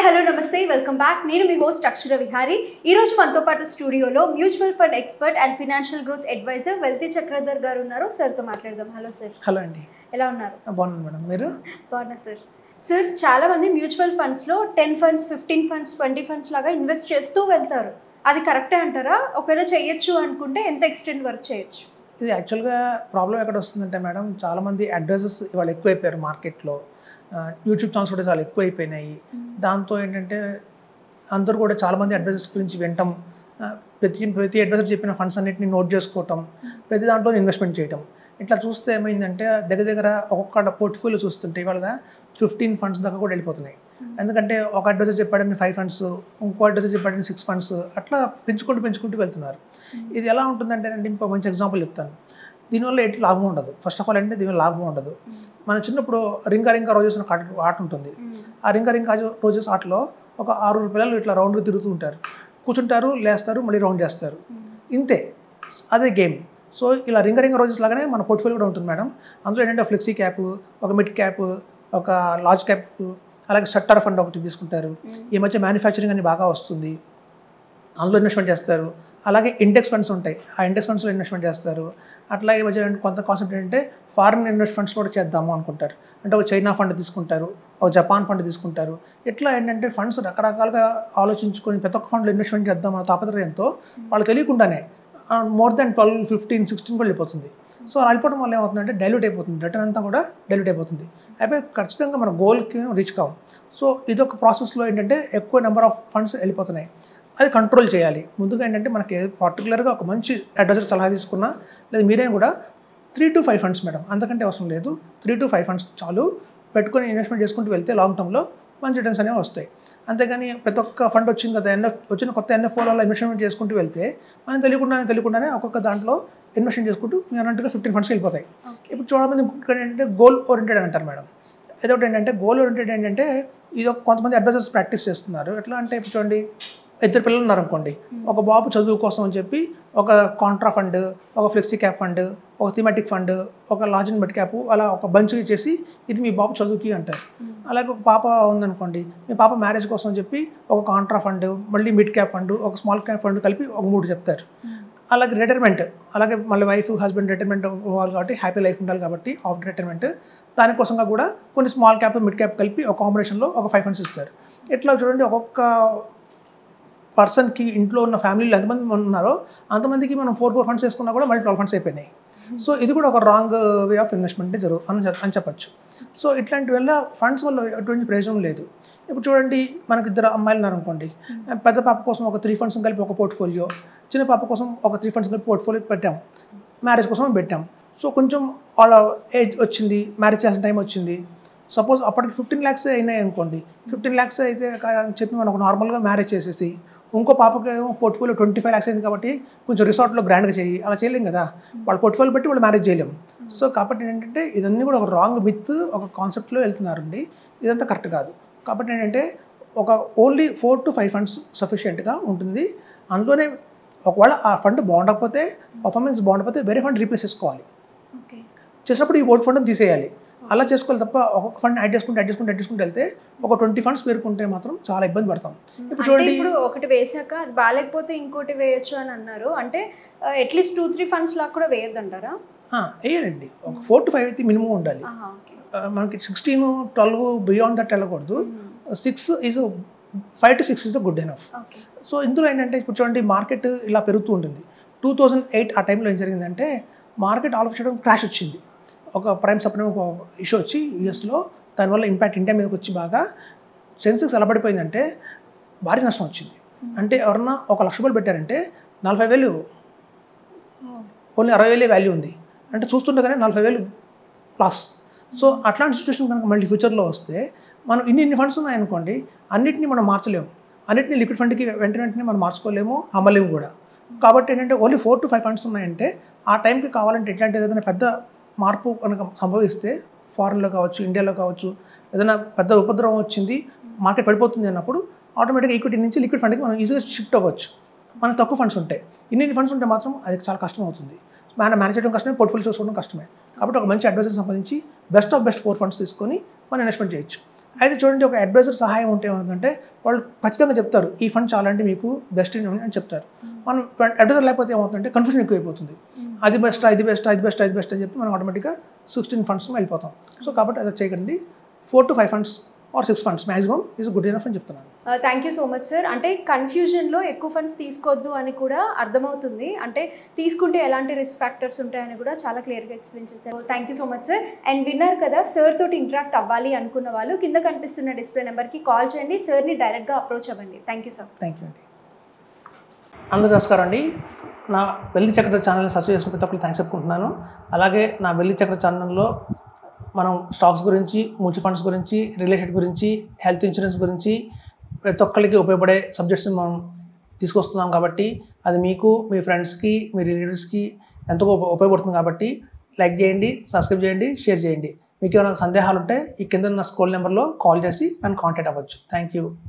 hello నమస్తే welcome back నేను మీ host అక్షర విహారి ఈ రోజు మనతో పాటు స్టూడియోలో mutual fund expert and financial growth advisor wealthy Chakradhar గారు ఉన్నారు సార్తో మాట్లాడదాం హలో సార్ హలో అండి ఎలా ఉన్నారు బాగున్నాను మేడం మీరు బాగున్నా సార్ సార్ చాలా మంది మ్యూచువల్ ఫండ్స్లో ten funds fifteen funds twenty funds లాగా ఇన్వెస్ట్ చేస్తూ వెళ్తారు అది కరెక్టే అంటారా ఒకవేళ చేయొచ్చు అనుకుంటే ఎంత ఎక్స్టెంట్ వర్క్ చేయొచ్చు ఇది యాక్చువల్గా ప్రాబ్లం ఎక్కడ వస్తుందంటే మేడం చాలామంది అడ్వైజర్స్ ఇవాళ ఎక్కువైపోయారు మార్కెట్లో యూట్యూబ్ ఛానల్స్ కూడా చాలా ఎక్కువైపోయినాయి దాంతో ఏంటంటే అందరూ కూడా చాలామంది అడ్వైజర్స్ గురించి వింటాం ఆ, ప్రతి ప్రతి అడ్వైజర్ చెప్పిన ఫండ్స్ అన్నిటిని నోట్ చేసుకోవటం ప్రతి దాంట్లో ఇన్వెస్ట్మెంట్ చేయటం ఇట్లా చూస్తే ఏమైందంటే దగ్గర దగ్గర ఒక్కొక్క పోర్ట్ఫోలియో చూస్తుంటే ఇవాళ ఫిఫ్టీన్ ఫండ్స్ దాకా కూడా వెళ్ళిపోతున్నాయి ఎందుకంటే ఒక అడ్వైజర్ చెప్పాడని ఫైవ్ ఫండ్స్ ఇంకో అడ్వైజర్ చెప్పాడని సిక్స్ ఫండ్స్ అట్లా పెంచుకుంటూ పెంచుకుంటూ వెళ్తున్నారు ఇది ఎలా ఉంటుందంటే అండి ఇంకో మంచి ఎగ్జాంపుల్ చెప్తాను దీనివల్ల ఎట్టి లాభం ఉండదు ఫస్ట్ ఆఫ్ ఆల్ అంటే దీనివల్ల లాభం ఉండదు మన చిన్నప్పుడు రింగా రింగా రోజెస్ అని ఒక ఆట ఆట ఉంటుంది ఆ రింగా రింగా రోజెస్ ఆటలో ఒక ఆరుగురు పిల్లలు ఇట్లా రౌండ్గా తిరుగుతూ ఉంటారు కూర్చుంటారు లేస్తారు మళ్ళీ రౌండ్ చేస్తారు ఇంతే అదే గేమ్ సో ఇలా రింగ రింగ రోజెస్ లాగానే మన పోర్ట్ఫోలియో కూడా ఉంటుంది మేడం అందులో ఏంటంటే ఫ్లెక్సీ క్యాప్ ఒక మిడ్ క్యాప్ ఒక లార్జ్ క్యాప్ అలాగే షట్టర్ ఫండ్ ఒకటి తీసుకుంటారు ఈ మధ్య మ్యానుఫ్యాక్చరింగ్ అని బాగా వస్తుంది అందులో ఇన్వెస్ట్మెంట్ చేస్తారు అలాగే ఇండెక్స్ ఫండ్స్ ఉంటాయి ఆ ఇండెక్స్ ఫండ్స్లో ఇన్వెస్ట్మెంట్ చేస్తారు అట్లాగే మధ్య కొంత కాన్సెప్ట్ ఏంటంటే ఫారిన్ ఇన్వెస్ట్మెంట్స్ కూడా చేద్దాము అనుకుంటారు అంటే ఒక చైనా ఫండ్ తీసుకుంటారు ఒక జపాన్ ఫండ్ తీసుకుంటారు ఇట్లా ఏంటంటే ఫండ్స్ రకరకాలుగా ఆలోచించుకొని ప్రతి ఒక్క ఫండ్లో ఇన్వెస్ట్మెంట్ చేద్దాం తాపత్రయంతో వాళ్ళు తెలియకుండానే more than twelve fifteen sixteen కూడా వెళ్ళిపోతుంది సో అలా వెళ్ళిపోవడం వల్ల ఏమవుతుందంటే డైల్యూట్ అయిపోతుంది రిటర్న్ అంతా కూడా డైల్యూట్ అయిపోతుంది అయిపోయి ఖచ్చితంగా మన గోల్కి రీచ్ కావు సో ఇదొక ప్రాసెస్లో ఏంటంటే ఎక్కువ నెంబర్ ఆఫ్ ఫండ్స్ వెళ్ళిపోతున్నాయి అది కంట్రోల్ చేయాలి ముందుగా ఏంటంటే మనకి పర్టికులర్గా ఒక మంచి అడ్వైజర్ సలహా తీసుకున్నా లేదా మీరే కూడా three to five funds madam అంతకంటే అవసరం లేదు త్రీ టు ఫైవ్ ఫండ్స్ చాలు పెట్టుకొని ఇన్వెస్ట్మెంట్ చేసుకుంటూ వెళ్తే లాంగ్ టర్మ్లో మంచి రిటర్న్స్ అనేవి వస్తాయి అంతేగాని ప్రతి ఒక్క ఫండ్ వచ్చింది కదా ఎన్ఎఫ్ వచ్చిన కొత్త ఎన్ఎఫ్ఓలో ఇన్వెస్ట్మెంట్ చేసుకుంటూ వెళ్తే మనం తెలియకుండానే తెలియకుండానే ఒక్కొక్క దాంట్లో ఇన్వెస్ట్మెంట్ చేసుకుంటూ మీరు అన్నట్టుగా ఫిఫ్టీన్ ఫండ్స్ వెళ్ళిపోతాయి ఇప్పుడు చూడమంది ఇంకొకటి ఏంటంటే గోల్ ఓరియంటెడ్ అంటారు మేడం ఏదొకటి ఏంటంటే గోల్ ఓరియంటెడ్ ఏంటంటే ఇది ఒక కొంతమంది అడ్వైజర్స్ ప్రాక్టీస్ చేస్తున్నారు ఎట్లా అంటే ఇప్పుడు చూడండి ఇద్దరు పిల్లలు ఉన్నారనుకోండి ఒక బాబు చదువు కోసం అని చెప్పి ఒక కాంట్రా ఫండ్ ఒక ఫ్లెక్సీ క్యాప్ ఫండ్ ఒక థీమాటిక్ ఫండ్ ఒక లార్జ్ అండ్ బెడ్ క్యాప్ అలా ఒక బంచ్ చేసి ఇది మీ బాబు చదువుకి అంటారు అలాగే ఒక పాప ఉందనుకోండి మీ పాప మ్యారేజ్ కోసం అని చెప్పి ఒక కాంట్రా ఫండ్ మళ్ళీ మిడ్ క్యాప్ ఫండ్ ఒక స్మాల్ క్యాప్ ఫండ్ కలిపి ఒక మూడు చెప్తారు అలాగే రిటైర్మెంట్ అలాగే మళ్ళీ వైఫ్ హస్బెండ్ రిటైర్మెంట్ అవ్వాలి కాబట్టి హ్యాపీ లైఫ్ ఉండాలి కాబట్టి ఆఫ్టర్ రిటైర్మెంట్ దానికోసంగా కూడా కొన్ని స్మాల్ క్యాప్ మిడ్ క్యాప్ కలిపి ఒక కాంబినేషన్లో ఒక ఫైవ్ ఫండ్స్ ఇస్తారు ఇట్లా చూడండి ఒక్కొక్క పర్సన్కి ఇంట్లో ఉన్న ఫ్యామిలీలో ఎంతమంది ఉన్నారో అంతమందికి మనం ఫోర్ ఫోర్ ఫండ్స్ వేసుకున్నా కూడా మళ్ళీ ట్వెల్వ్ ఫండ్స్ అయిపోయినాయి సో ఇది కూడా ఒక రాంగ్ వే ఆఫ్ ఇన్వెస్ట్మెంట్ జరుగు అని చెప్- అని చెప్పచ్చు సో ఇట్లాంటి వల్ల ఫండ్స్ వల్ల ఎటువంటి ప్రయోజనం లేదు ఇప్పుడు చూడండి మనకి ఇద్దరు అమ్మాయిలు ఉన్నారనుకోండి పెద్ద పాప కోసం ఒక త్రీ ఫండ్స్ కలిపి ఒక పోర్ట్ఫోలియో చిన్న పాప కోసం ఒక త్రీ ఫండ్స్ కలిపి పోర్ట్ఫోలియో పెట్టాం మ్యారేజ్ కోసం పెట్టాం సో కొంచెం వాళ్ళ ఏజ్ వచ్చింది మ్యారేజ్ చేసిన టైం వచ్చింది సపోజ్ అప్పటికి ఫిఫ్టీన్ ల్యాక్స్ అయినాయి అనుకోండి ఫిఫ్టీన్ ల్యాక్స్ అయితే కా- అని చెప్పి మనకు నార్మల్గా మ్యారేజ్ చేసేసి ఇంకో పాపకి ఏమో పోర్ట్ఫోలియో ట్వంటీ ఫైవ్ ల్యాక్స్ అయింది కాబట్టి కొంచెం రిసార్ట్లో గ్రాండ్గా చేయి అలా చేయలేం కదా వాళ్ళ పోర్ట్ఫోలియో బట్టి వాళ్ళు మ్యారేజ్ చేయలేం సో కాబట్టి ఏంటంటే ఇదన్నీ కూడా ఒక రాంగ్ మిత్ ఒక కాన్సెప్ట్లో వెళ్తున్నారండి ఇదంతా కరెక్ట్ కాదు కాబట్టి ఏంటంటే ఒక only four to five funds సఫిషియెంట్గా ఉంటుంది అందులోనే ఒకవేళ ఆ ఫండ్ బాగుండకపోతే పర్ఫార్మెన్స్ బాగుండకపోతే వేరే ఫండ్ రీప్లేస్ చేసుకోవాలి ఓకే చేసినప్పుడు ఈ ఓట్ ఫండ్ తీసేయాలి అలా చేసుకోవాలి తప్ప ఒక్కొక్క ఫండ్ యాడ్ చేసుకుంటే యాడ్ చేసుకుంటే యాడ్ చేసుకుంటే వెళ్తే ఒక ట్వంటీ ఫండ్స్ పేరుకుంటే మాత్రం చాలా ఇబ్బంది పడతాం ఇప్పుడు అంటే చూడండి ఇప్పుడు ఒకటి వేసాక అది బాగాలేకపోతే ఇంకోటి వేయొచ్చు అని అన్నారు అంటే అట్లీస్ట్ టూ త్రీ ఫండ్స్ లాగా కూడా వేయద్దంటారా ఆ, వేయాలండి ఒక ఫోర్ టు ఫైవ్ అయితే మినిమం ఉండాలి ఆహా, ఓకే ఆ, మనకి సిక్స్టీన్ ట్వెల్వ్ బియాండ్ దట్ వెళ్ళకూడదు six is five to six is the good enough okay so ఇందులో ఏంటంటే ఇప్పుడు చూడండి మార్కెట్ ఇలా పెరుగుతూ ఉంటుంది టూ థౌజండ్ ఎయిట్ ఆ టైంలో ఏం జరిగిందంటే మార్కెట్ ఆల్ ఆఫ్ చేయడం క్రాష్ వచ్చింది ఒక ప్రైమ్ సప్లై ఒక ఇష్యూ వచ్చి యూఎస్లో దానివల్ల ఇంపాక్ట్ ఇండియా మీదకి వచ్చి బాగా సెన్సెక్స్ ఎలా పడిపోయిందంటే భారీ నష్టం వచ్చింది అంటే ఎవరన్నా ఒక లక్ష రూపాయలు పెట్టారంటే నలభై వేలు ఓన్లీ అరవై వేలే వాల్యూ ఉంది అంటే చూస్తుండగానే నలభై వేలు లాస్ సో అట్లాంటి సిచ్యువేషన్ కనుక మళ్ళీ ఫ్యూచర్లో వస్తే మనం ఇన్ని ఇన్ని ఫండ్స్ ఉన్నాయనుకోండి అన్నిటిని మనం మార్చలేము అన్నిటిని లిక్విడ్ ఫండ్కి వెంటనే వెంటనే మనం మార్చుకోలేము అమ్మలేము కూడా కాబట్టి ఏంటంటే only four to five funds ఉన్నాయంటే ఆ టైంకి కావాలంటే ఎట్లాంటి ఏదైనా పెద్ద మార్పు కనుక సంభవిస్తే ఫారెన్లో కావచ్చు ఇండియాలో కావచ్చు ఏదైనా పెద్ద ఉపద్రవం వచ్చింది మార్కెట్ పడిపోతుంది అన్నప్పుడు ఆటోమేటిక్గా ఈక్విటీ నుంచి లిక్విడ్ ఫండ్కి మనం ఈజీగా షిఫ్ట్ అవ్వచ్చు మనకు తక్కువ ఫండ్స్ ఉంటాయి ఇన్ని ఫండ్స్ ఉంటే మాత్రం అది చాలా కష్టం అవుతుంది మన మేనేజ్ చేయడం కష్టమే పోర్ట్ఫోలియో చూసుకోవడం కష్టమే కాబట్టి ఒక మంచి అడ్వైజర్ సంపాదించి best of best four funds తీసుకొని మనం ఇన్వెస్ట్మెంట్ చేయొచ్చు అయితే చూడండి ఒక అడ్వైజర్ సహాయం ఉంటే ఏమవుతుందంటే వాళ్ళు ఖచ్చితంగా చెప్తారు ఈ ఫండ్ చాలా అంటే మీకు బెస్ట్ అని చెప్తారు మనం అడ్వైజర్ లేకపోతే ఏమవుతుందంటే కన్ఫ్యూజన్ ఎక్కువైపోతుంది అది బెస్ట్ అది బెస్ట్ అది బెస్ట్ అది బెస్ట్ అని చెప్పి మనం ఆటోమేటిక్గా సిక్స్టీన్ ఫండ్స్ వెళ్ళిపోతాం సో కాబట్టి అది చేయకండి four to five funds or six funds maximum is good enough అని చెప్తున్నాను thank you so much sir అంటే కన్ఫ్యూజన్లో ఎక్కువ ఫండ్స్ తీసుకోవద్దు అని కూడా అర్థమవుతుంది అంటే తీసుకుంటే ఎలాంటి రిస్క్ ఫ్యాక్టర్స్ ఉంటాయని కూడా చాలా క్లియర్గా ఎక్స్ప్లెయిన్ చేశారు thank you so much sir and విన్నారు కదా సార్ తోటి ఇంటరాక్ట్ అవ్వాలి అనుకున్న వాళ్ళు కింద కనిపిస్తున్న డిస్ప్లే నెంబర్కి కాల్ చేయండి సార్ని డైరెక్ట్గా అప్రోచ్ అవ్వండి thank you sir thank you అండి అందరూ నమస్కారం అండి నా వెల్లి చక్ర ఛానల్ని సబ్స్క్రైబ్ చేసిన ప్రతి ఒక్కరు థ్యాంక్స్ చెప్పుకుంటున్నాను అలాగే నా వెల్లి చక్ర ఛానల్లో మనం స్టాక్స్ గురించి మ్యూచువల్ ఫండ్స్ గురించి రియల్ ఎస్టేట్ గురించి హెల్త్ ఇన్సూరెన్స్ గురించి ప్రతి ఒక్కరికి ఉపయోగపడే సబ్జెక్ట్స్ మనం తీసుకొస్తున్నాం కాబట్టి అది మీకు మీ ఫ్రెండ్స్కి మీ రిలేటివ్స్కి ఎంతో ఉప- ఉపయోగపడుతుంది కాబట్టి లైక్ చేయండి సబ్స్క్రైబ్ చేయండి షేర్ చేయండి మీకు ఏమైనా సందేహాలు ఉంటే ఈ కింద ఉన్న స్కూల్ నెంబర్లో కాల్ చేసి నన్ను కాంటాక్ట్ అవ్వచ్చు థ్యాంక్ యూ